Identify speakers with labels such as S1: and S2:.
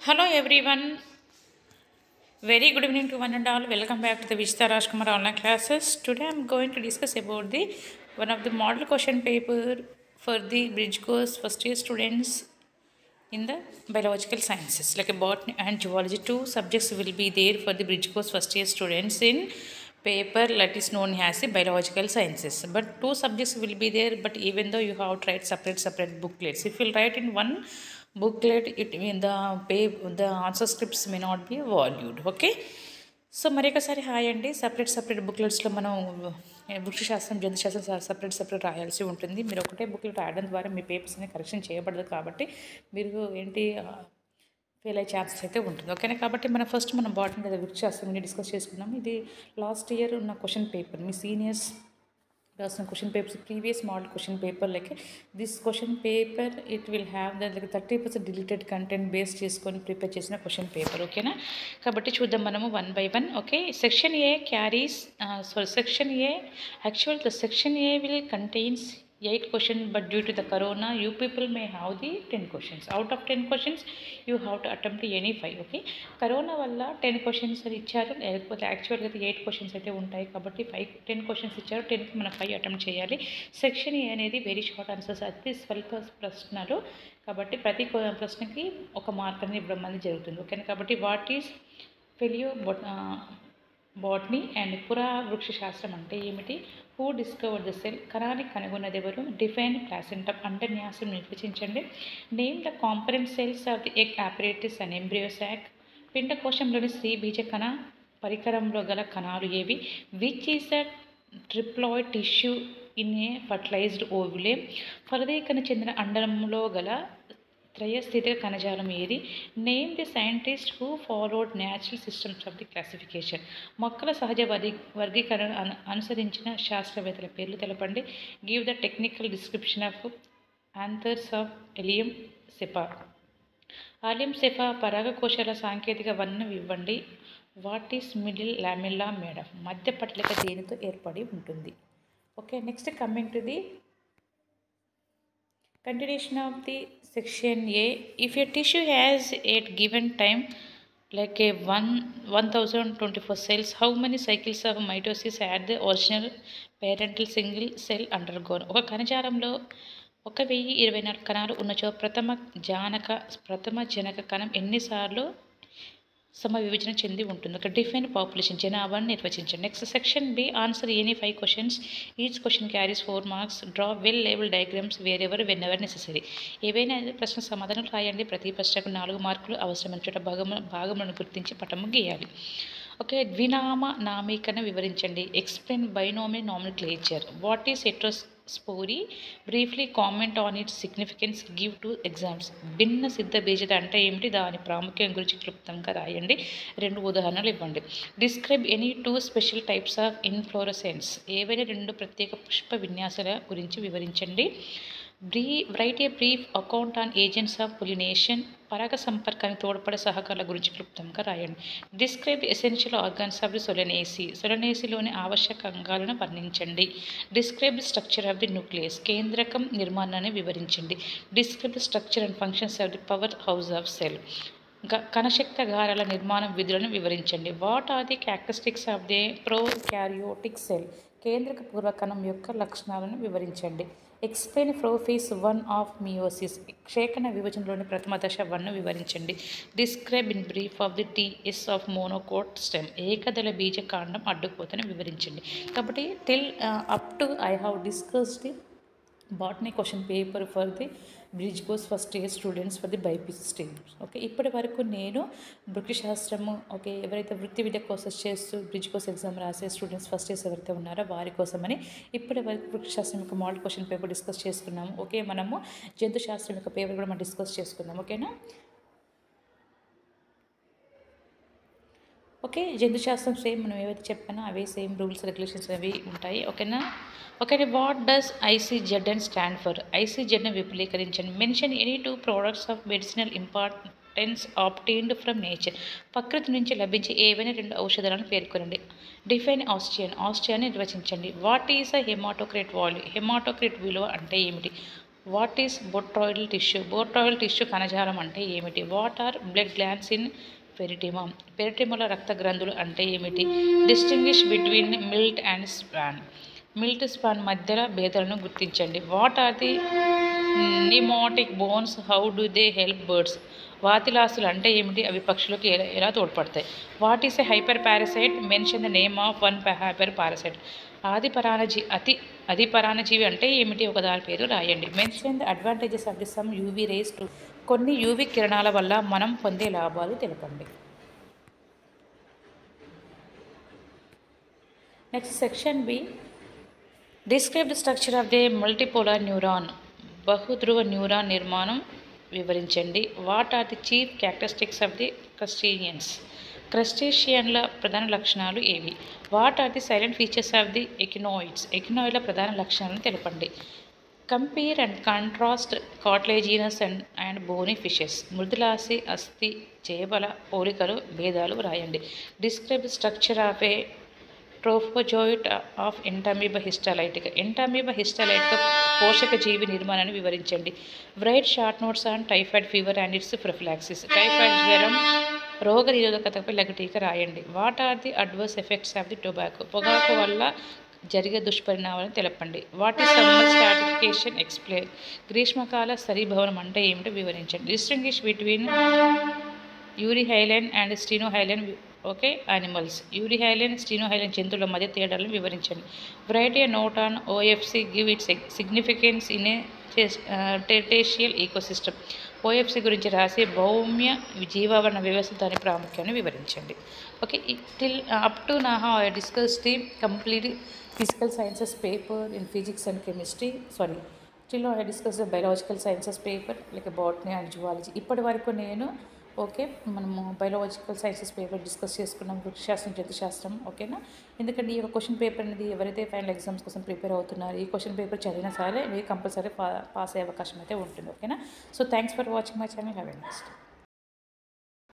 S1: Hello everyone. Very good evening to one and all. Welcome back to the Vishta Rajkumar online classes. Today I'm going to discuss about the one of the model question paper for the bridge course first year students in the biological sciences like a botany and zoology. Two subjects will be there for the bridge course first year students in paper that is known as the biological sciences. But two subjects will be there. But even though you have tried separate separate booklets, if you write in one booklet, it in the pay the answer scripts may not be valued. Okay. So మరి ఒకసారి hi అండి separate separate బుక్లెట్స్లో మనం ఏ, వృక్షశాస్త్రం జంతుశాస్త్రం separate separate రాయాల్సి ఉంటుంది మీరు ఒకటే booklet రాయడం ద్వారా మీ పేపర్స్ అన్ని కరెక్షన్ చేయబడదు కాబట్టి మీరు ఏంటి ఫెయిల్ అయ్యే ఛాన్సెస్ అయితే ఉంటుంది ఓకేనా కాబట్టి మనం ఫస్ట్ మనం బాటనీ లేదా వృక్షశాస్త్రం గురించి డిస్కస్ చేసుకున్నాం ఇది లాస్ట్ ఇయర్ ఉన్న క్వశ్చన్ పేపర్ మీ సీనియర్స్ రాసిన question papers previous model question paper like this question paper it will have the like thirty percent deleted content base చేసుకొని ప్రిపేర్ చేసిన క్వశ్చన్ పేపర్ ఓకేనా కాబట్టి చూద్దాం మనము one by one okay section A carries sorry section A actual the section A will contains eight question but due to the corona you people may have the ten questions out of ten questions you have to attempt any five okay corona వల్ల ten questions అని ఇచ్చారు లేకపోతే యాక్చువల్గా అయితే eight questions అయితే ఉంటాయి కాబట్టి five ten questions ఇచ్చారు టెన్కి మనం ఫైవ్ అటెంప్ట్ చేయాలి సెక్షన్ ఏ అనేది వెరీ షార్ట్ ఆన్సర్స్ అతి స్వల్ప ప్రశ్నలు కాబట్టి ప్రతి కొ- ప్రశ్నకి ఒక మార్క్ అనేది ఇవ్వడం అనేది జరుగుతుంది ఓకేనా కాబట్టి వాట్ ఈస్ ఫెలియో బాటనీ అండ్ పురా వృక్ష శాస్త్రం అంటే ఏమిటి హూ డిస్కవర్ ద సెల్ కణాన్ని కనుగొన్నది ఎవరు డిఫైన్ ప్లాసెంటమ్ అంటే న్యాసం నిర్వచించండి name the component cells of the egg apparatus and embryo sac పిండకోశంలోని స్త్రీ బీజ కణ పరికరంలో గల కణాలు ఏవి which is the triploid tissue in a fertilized ovule ఫలదీకరణ చెందిన అండంలో గల త్రయస్థితిక కణజాలం ఏది name the scientist who followed natural systems of the classification మొక్కల సహజ వర్గీ వర్గీకరణ అను అనుసరించిన శాస్త్రవేత్తల పేర్లు తెలపండి give the technical description of anthers of allium cepa allium cepa పరాగకోశాల సాంకేతిక వర్ణం ఇవ్వండి వాట్ ఈస్ మిడిల్ లామిల్లా మేడం మధ్య పట్లిక దేనితో ఏర్పడి ఉంటుంది okay next coming to the continuation of the section a if a tissue has at given time like a one 1024 cells how many cycles of mitosis had the original parental single cell undergone ఒక కణజాలంలో ఒక వెయ్యి ఇరవై నాలుగు కణాలు ఉన్నచో ప్రథమ జానక ప్రథమ జనక కణం ఎన్నిసార్లు సమ విభజన చెంది ఉంటుంది ఒక డిఫైన్ పాపులేషన్ జనాభాను నిర్వచించండి next section B answer any five questions each question carries four marks draw well label diagrams wherever whenever necessary ఏవైనా ప్రశ్న సమాధానం రాయండి ప్రతి ప్రశ్నకు నాలుగు మార్కులు అవసరమైన చోట భాగము భాగములను గుర్తించి పటము గీయాలి ఓకే ద్వినామ నామీకరణ వివరించండి explain binomial nomenclature what is heterospory briefly comment on its significance give two examples భిన్న సిద్ధ బీజత అంటే ఏమిటి దాని ప్రాముఖ్యం గురించి క్లుప్తంగా రాయండి రెండు ఉదాహరణలు ఇవ్వండి describe any two special types of inflorescence ఏవైనా రెండు ప్రత్యేక పుష్ప విన్యాసాల గురించి వివరించండి బ్రీ write a brief account on agents of pollination పరాగ సంపర్కానికి తోడ్పడే సహకారాల గురించి క్లుప్తంగా రాయండి describe essential organs of the Solanaceae సొలనేసిలోని ఆవశ్యక అంగాలను వర్ణించండి describe the structure of the nucleus కేంద్రకం నిర్మాణాన్ని వివరించండి describe the structure and functions of the power house of cell గ కణశక్తి గారాల నిర్మాణం విధులను వివరించండి what are the characteristics of the prokaryotic cell కేంద్రక పూర్వకణం యొక్క లక్షణాలను వివరించండి explain prophase one of meiosis క్షేకణ విభజనలోని ప్రథమ దశ వన్ను వివరించండి describe in brief of the TS of monocot stem ఏకదళ బీజ కాండం అడ్డుకోతని వివరించండి కాబట్టి till up to I have discussed the botany question paper for the bridge course first year students for the BiPC students okay ఇప్పటి వరకు నేను వృక్షశాస్త్రము ఓకే ఎవరైతే వృత్తి విద్య కోర్సెస్ చేస్తూ బ్రిడ్జ్ కోర్స్ ఎగ్జామ్ రాసే స్టూడెంట్స్ ఫస్ట్ ఇయర్స్ ఎవరైతే ఉన్నారో వారి కోసమని ఇప్పటి వరకు వృక్షశాస్త్రం యొక్క మోడల్ క్వశ్చన్ పేపర్ డిస్కస్ చేసుకున్నాము ఓకే మనము జంతు శాస్త్రం యొక్క పేపర్ కూడా మనం డిస్కస్ చేసుకుందాం ఓకేనా ఓకే జంతుశాస్త్రం సేమ్ మనం ఏవైతే చెప్పానో అవే సేమ్ రూల్స్ రెగ్యులేషన్స్ అవి ఉంటాయి ఓకేనా okay what does ICZN stand for ఐసీజెడ్ని విపులీకరించండి mention any two products of medicinal importance obtained from nature ప్రకృతి నుంచి లభించే ఏవైనా రెండు ఔషధాలను పేర్కొనండి డిఫైన్ ఆస్టియన్ ఆస్టియాన్ని నిర్వచించండి what is a hematocrit value hematocrit విలువ అంటే ఏమిటి what is botryoidal tissue botryoidal tissue కణజాలం అంటే ఏమిటి what are blood glands in pheretima పెరిటిమలో రక్త గ్రంథులు అంటే ఏమిటి distinguish between milt and spawn milt spawn మధ్యలో భేదాలను గుర్తించండి what are the pneumatic bones how do they help birds వాతిలాసులు అంటే ఏమిటి అవి పక్షులకు ఎలా ఎలా తోడ్పడతాయి what is a hyper parasite mention the name of one hyper parasite ఆది పరాణజీ అతి అతి పరాణజీవి అంటే ఏమిటి ఒక దాని పేరు రాయండి mention the advantages of the some UV rays to కొన్ని యూవీ కిరణాల వల్ల మనం పొందే లాభాలు తెలపండి next section B describe the structure of the multipolar neuron బహుధ్రువ న్యూరాన్ నిర్మాణం వివరించండి what are the chief characteristics of the crustaceans క్రస్టేషియన్ల ప్రధాన లక్షణాలు ఏవి what are the salient features of the echinoids ఎకినోయిడ్ల ప్రధాన లక్షణాలను తెలపండి compare and contrast cartilaginous and and bony fishes మృదులాసి అస్థి చేపల పోలికలు భేదాలు రాయండి describe structure of a trophozoite of Entamoeba histolytic Entamoeba histolytic పోషక జీవి నిర్మాణాన్ని వివరించండి write short notes on typhoid fever and its prophylaxis typhoid జ్వరం రోగ నిరోధకతపై లఘుటీక రాయండి what are the adverse effects of the tobacco పొగాకు వల్ల జరిగే దుష్పరిణామాలను తెలపండి what is summer stratification explain గ్రీష్మకాల స్థరీభవనం అంటే ఏమిటో వివరించండి distinguish between euryhaline and stenohaline okay animals euryhaline stenohaline జంతువుల మధ్య తేడాలను వివరించండి వెరైటీ note on OFC give its significance in a terrestrial ecosystem OFC గురించి రాసి భౌమ్య జీవావరణ వ్యవస్థ దాని ప్రాముఖ్యాన్ని వివరించండి ఓకే టిల్ అప్ టు నా I discuss the complete physical sciences paper in physics and chemistry sorry still I discuss the biological sciences paper like botany and zoology ఇప్పటి వరకు నేను ఓకే మనము బయలాజికల్ సైన్సెస్ పేపర్ డిస్కస్ చేసుకున్నాం వృక్షశాస్త్రం జంతుశాస్త్రం ఓకేనా ఎందుకంటే ఈ యొక్క క్వశ్చన్ పేపర్ అనేది ఎవరైతే ఫైనల్ ఎగ్జామ్స్ కోసం ప్రిపేర్ అవుతున్నారో ఈ క్వశ్చన్ పేపర్ చదివినా సరే మీరు కంపల్సరీ పాస్ అయ్యే అవకాశం అయితే ఉంటుంది ఓకేనా so thanks for watching my channel have a next